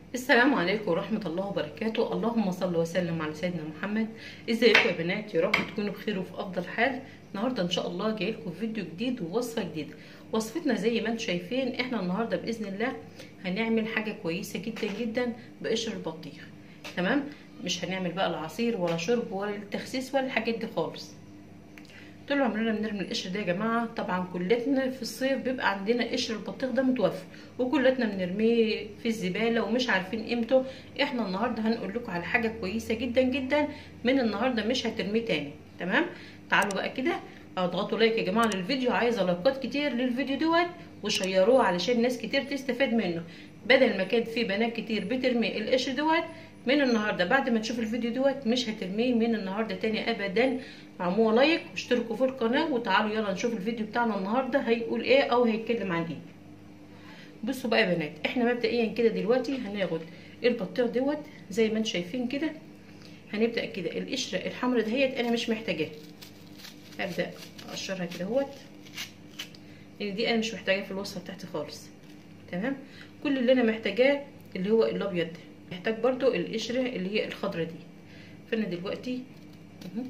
السلام عليكم ورحمة الله وبركاته اللهم صل وسلم على سيدنا محمد ازيكم يا بنات يا رب تكونوا بخير وفي افضل حال النهارده ان شاء الله جاي لكم فيديو جديد ووصفة جديدة وصفتنا زي ما انتم شايفين احنا النهارده باذن الله هنعمل حاجة كويسة جدا جدا بقشر البطيخ تمام مش هنعمل بقى العصير ولا شرب ولا التخسيس ولا الحاجات دي خالص طول عمرنا بنرمي القشر ده يا جماعه طبعا كلتنا في الصيف بيبقى عندنا قشر البطيخ ده متوفر وكلتنا بنرميه في الزباله ومش عارفين قيمته احنا النهارده هنقول لكم على حاجه كويسه جدا جدا من النهارده مش هترميه تاني تمام تعالوا بقى كده اضغطوا لايك يا جماعه للفيديو عايزه لايكات كتير للفيديو دوت وشيروه علشان ناس كتير تستفاد منه بدل ما كان في بنات كتير بترمي القشر دوت من النهارده بعد ما تشوف الفيديو دوت مش هترميه من النهارده تاني ابدا اعملوا لايك واشتركوا في القناه وتعالوا يلا نشوف الفيديو بتاعنا النهارده هيقول ايه او هيتكلم عن ايه بصوا بقى يا بنات احنا مبدئيا كده دلوقتي هناخد البطيخ دوت زي ما انتم شايفين كده هنبدا كده القشره الحمراء دهيت انا مش محتاجاها هبدا اقشرها كده اهوت لان دي انا مش محتاجاها في الوصفه بتاعتي خالص تمام كل اللي انا محتاجاه اللي هو الابيض ده محتاج برضو القشره اللي هي الخضره دي فانا دلوقتي اهو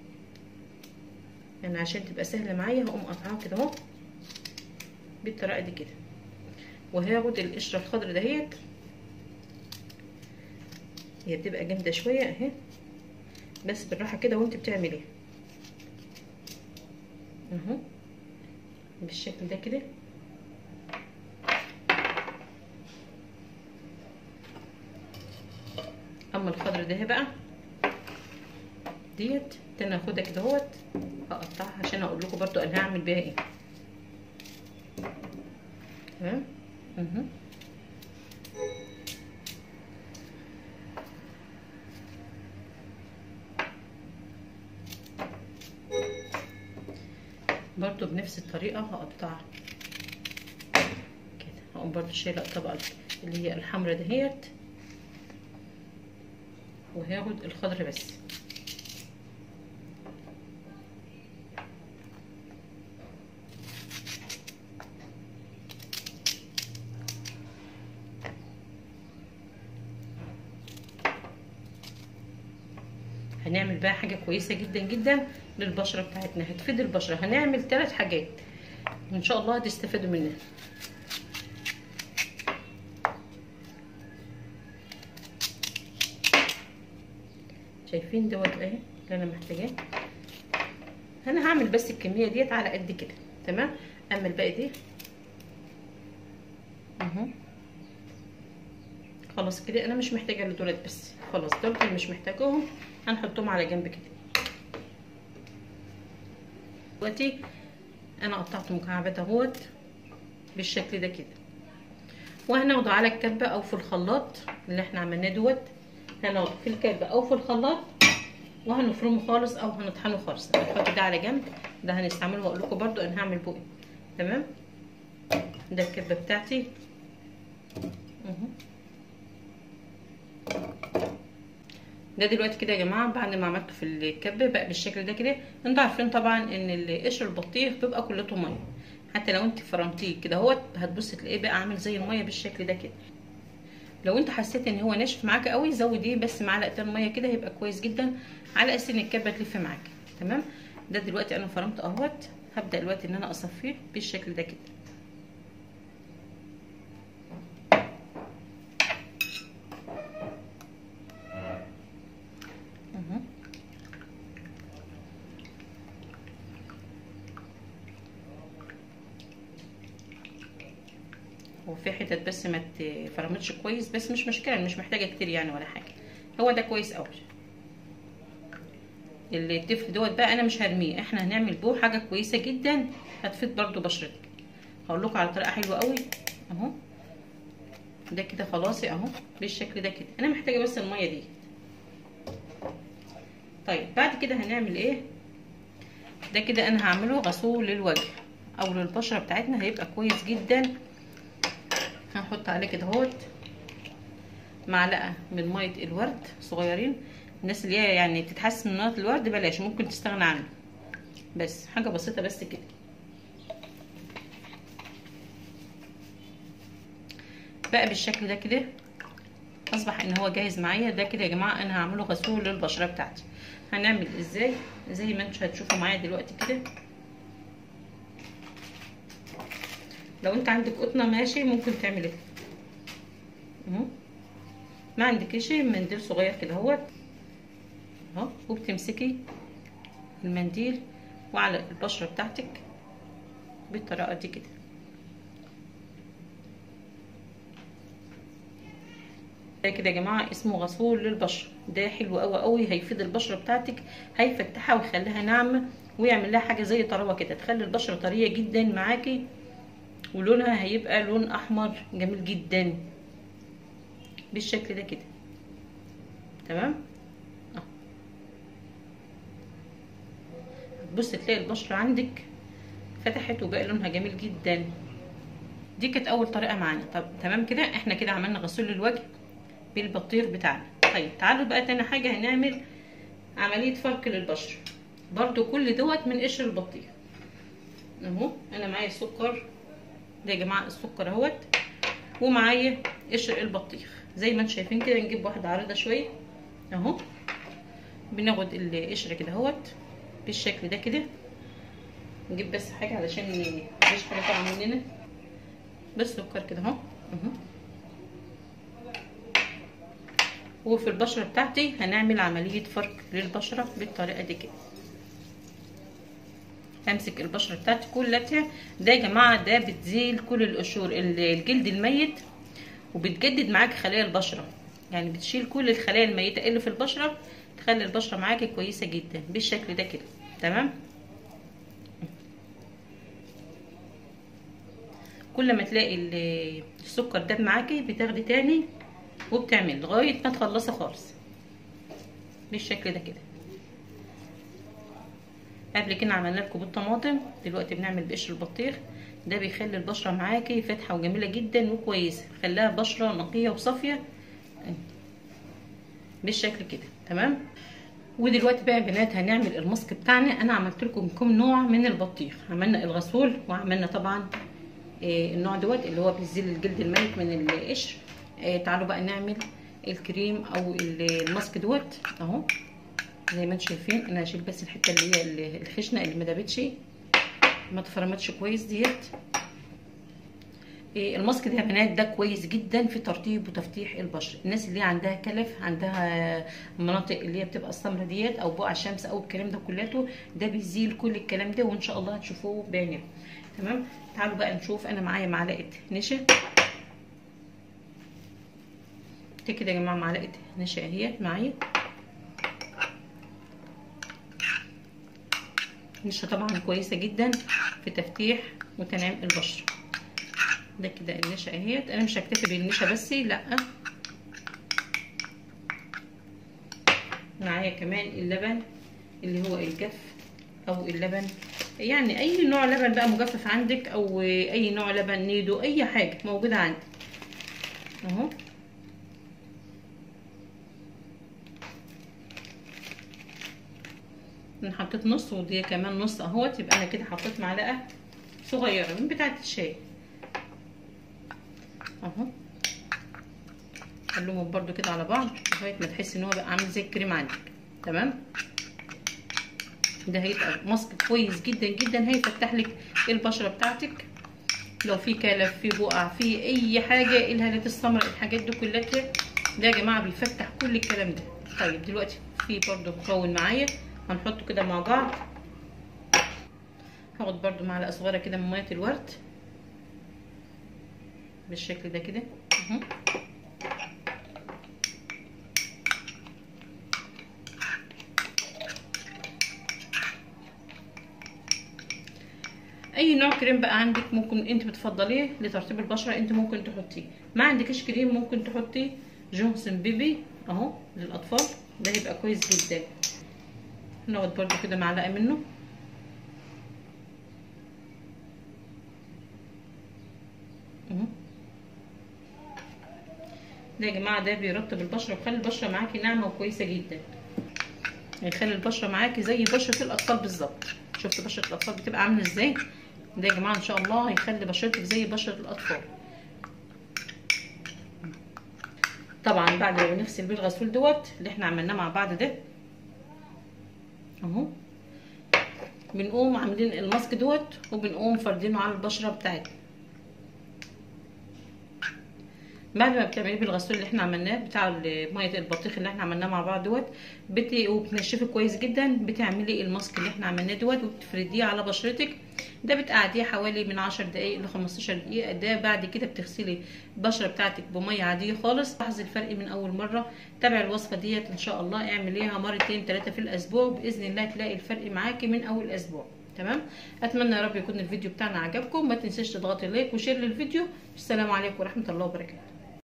يعني عشان تبقى سهله معايا هقوم قطعاها كده اهو بالطريقه دي كده وهاخد القشره الخضراء دهيت هي بتبقى جامده شويه اهي بس بالراحه كده وانت بتعمليها اهو بالشكل ده كده اما الخضرة ده بقى ديت انا هاخدها كده اهوت هقطعها عشان اقول لكم برضو انا هعمل بيها ايه تمام اهو برضو بنفس الطريقه هقطعها كده هقوم برضو شايله الطبقه اللي هي الحمرا دهيت وهاخد الخضر بس هنعمل بقى حاجة كويسة جدا جدا للبشرة بتاعتنا هتفيد البشرة هنعمل ثلاث حاجات وان شاء الله هتستفادوا منها شايفين دوت اهي اللي انا محتاجاه انا هعمل بس الكميه ديت على قد كده تمام اما الباقي دي اهو خلاص كده انا مش محتاجه لدولت بس خلاص دول اللي مش محتاجاهم هنحطهم على جنب كده دلوقتي انا قطعت مكعبات اهوت بالشكل ده كده وهناخده على الكبه او في الخلاط اللي احنا عملناه دوت هناخده في الكبه او في الخلاط وهنفرمه خالص او هنطحنه خالص هنحط ده على جنب ده هنستعمله واقول لكم برده انا هعمل بقى تمام ده الكبه بتاعتي اهو ده دلوقتي كده يا جماعه بعد ما عملته في الكبه بقى بالشكل ده كده انتوا عارفين طبعا ان قشر البطيخ بيبقى كلته ميه حتى لو انت فرمتيه كده اهوت هتبصي تلاقيه بقى عامل زي الميه بالشكل ده كده لو انت حسيت ان هو ناشف معاك قوي زوديه بس معلقتين ميه كده هيبقى كويس جدا على اساس ان الكبه تلف معاك تمام ده دلوقتي انا فرمت اهوت هبدا دلوقتي ان انا اصفيه بالشكل ده كده هو في حتت بس ما اتفرمتش كويس بس مش مشكله مش محتاجه كتير يعني ولا حاجه هو ده كويس قوي التفل دوت بقى انا مش هرميه احنا هنعمل بوه حاجه كويسه جدا هتفيد برده بشرتك هقول لكم على طريقه حلوه قوي اهو ده كده خلاص اهو بالشكل ده كده انا محتاجه بس الميه دي طيب بعد كده هنعمل ايه ده كده انا هعمله غسول للوجه او للبشره بتاعتنا هيبقى كويس جدا هنحط عليه كده اهوت معلقه من ميه الورد صغيرين الناس اللي هي يعني تتحسن من ميه الورد بلاش ممكن تستغنى عنه بس حاجه بسيطه بس كده بقى بالشكل ده كده اصبح ان هو جاهز معايا ده كده يا جماعه انا هعمله غسول للبشره بتاعتي هنعمل ازاي زي ما انتوا هتشوفوا معايا دلوقتي كده لو انت عندك قطنه ماشي ممكن تعملي اهو ما عندكيش منديل صغير كده اهوت اهو وبتمسكي المنديل وعلى البشره بتاعتك بالطريقه دي كده ده كده يا جماعه اسمه غسول للبشره ده حلو قوي قوي هيفيد البشره بتاعتك هيفتحها ويخليها ناعمه ويعمل لها حاجه زي طراوه كده تخلي البشره طريه جدا معاكي ولونها هيبقى لون احمر جميل جدا بالشكل ده كده تمام اه بص تلاقي البشره عندك فتحت وبقى لونها جميل جدا دي كانت اول طريقه معانا طب تمام كده احنا كده عملنا غسول للوجه بالبطيخ بتاعنا طيب تعالوا بقى تاني حاجه هنعمل عمليه فرك للبشره برضو كل دوت من قشر البطيخ اهو انا معايا السكر ده يا جماعه السكر اهوت ومعايا قشر البطيخ زي ما انتم شايفين كده نجيب واحده عريضه شويه اهو بناخد القشر كده اهوت بالشكل ده كده نجيب بس حاجه علشان مفيش حاجه طالعه مننا بس سكر كده اهو اهو وفي البشره بتاعتي هنعمل عمليه فرك للبشره بالطريقه دي كده همسك البشره بتاعتي كلها ده يا جماعه ده بتزيل كل القشور الجلد الميت وبتجدد معاك خلايا البشره يعني بتشيل كل الخلايا الميته اللي في البشره تخلي البشره معاكي كويسه جدا بالشكل ده كده تمام كل ما تلاقي السكر ده معاكي بتاخدي تاني وبتعمل لغايه ما تخلصي خالص بالشكل ده كده قبل كده عملنا لكم بالطماطم دلوقتي بنعمل بقشر البطيخ ده بيخلي البشره معاكي فاتحه وجميله جدا وكويسه خلاها بشره نقيه وصافيه بالشكل كده تمام ودلوقتي بقى يا بنات هنعمل الماسك بتاعنا انا عملت لكم كم نوع من البطيخ عملنا الغسول وعملنا طبعا النوع دوت اللي هو بيزيل الجلد الميت من القشر تعالوا بقى نعمل الكريم او الماسك دوت اهو زي ما انتم شايفين انا هشيل بس الحته اللي هي الخشنه اللي ما دابتش ما اتفرمتش كويس ديت الماسك ده يا بنات ده كويس جدا في ترطيب وتفتيح البشره الناس اللي عندها كلف عندها مناطق اللي هي بتبقى السمرة ديت او بقع شمس او الكلام ده كلته ده بيزيل كل الكلام ده وان شاء الله هتشوفوه بعينكم تمام تعالوا بقى نشوف انا معايا معلقه نشا دي كده يا جماعه معلقه نشا اهيت معايا نشا طبعا كويسه جدا في تفتيح وتنعيم البشره ده كده النشا اهيت انا مش هكتفي بالنشا بس لا معايا كمان اللبن اللي هو الجف او اللبن يعني اي نوع لبن بقى مجفف عندك او اي نوع لبن نيدو اي حاجه موجوده عندك اهو انا حطيت نص ودي كمان نص اهوت يبقى انا كده حطيت معلقه صغيره من بتاعه الشاي اهو قلبهم برده كده على بعض لغايه ما تحسي ان هو بقى عامل زي الكريم عندك تمام ده هيبقى ماسك كويس جدا جدا هيفتح لك البشره بتاعتك لو في كلف في بقع في اي حاجه الهالات السمراء الحاجات دي كلها ده يا جماعه بيفتح كل الكلام ده طيب دلوقتي في برده مكون معايا هنحطه كده مع بعض هاخد برده معلقه صغيره كده من ميه الورد بالشكل ده كده اهو اي نوع كريم بقى عندك ممكن انت بتفضليه لترطيب البشره انت ممكن تحطيه ما عندكش كريم ممكن تحطي جونسون بيبي اهو للاطفال ده هيبقى كويس جدا ناخد برده كده معلقه منه اهو ده يا جماعه ده بيرطب البشره ويخلي البشره معاكي ناعمه وكويسه جدا هيخلي البشره معاكي زي بشره الاطفال بالظبط شفتوا بشره الاطفال بتبقى عامله ازاي ده يا جماعه ان شاء الله هيخلي بشرتك زي بشره الاطفال طبعا بعد ما بنغسل بيه الغسول دوت اللي احنا عملناه مع بعض ده اهو بنقوم عاملين الماسك دوت وبنقوم فردينه على البشره بتاعتنا بعد ما بتعمليه بالغسول اللي احنا عملناه بتاع ميه البطيخ اللي احنا عملناه مع بعض دوت بت... وبتنشفه كويس جدا بتعملي الماسك اللي احنا عملناه دوت وبتفرديه على بشرتك ده بتقعديه حوالي من 10 دقايق ل 15 دقيقه ده بعد كده بتغسلي البشره بتاعتك بميه عاديه خالص لاحظي الفرق من اول مره تابعي الوصفه ديت ان شاء الله اعمليها مرتين ثلاثه في الاسبوع باذن الله تلاقي الفرق معاكي من اول اسبوع تمام اتمنى يا رب يكون الفيديو بتاعنا عجبكم ما تنساش تضغطي لايك وشير للفيديو السلام عليكم ورحمه الله وبركاته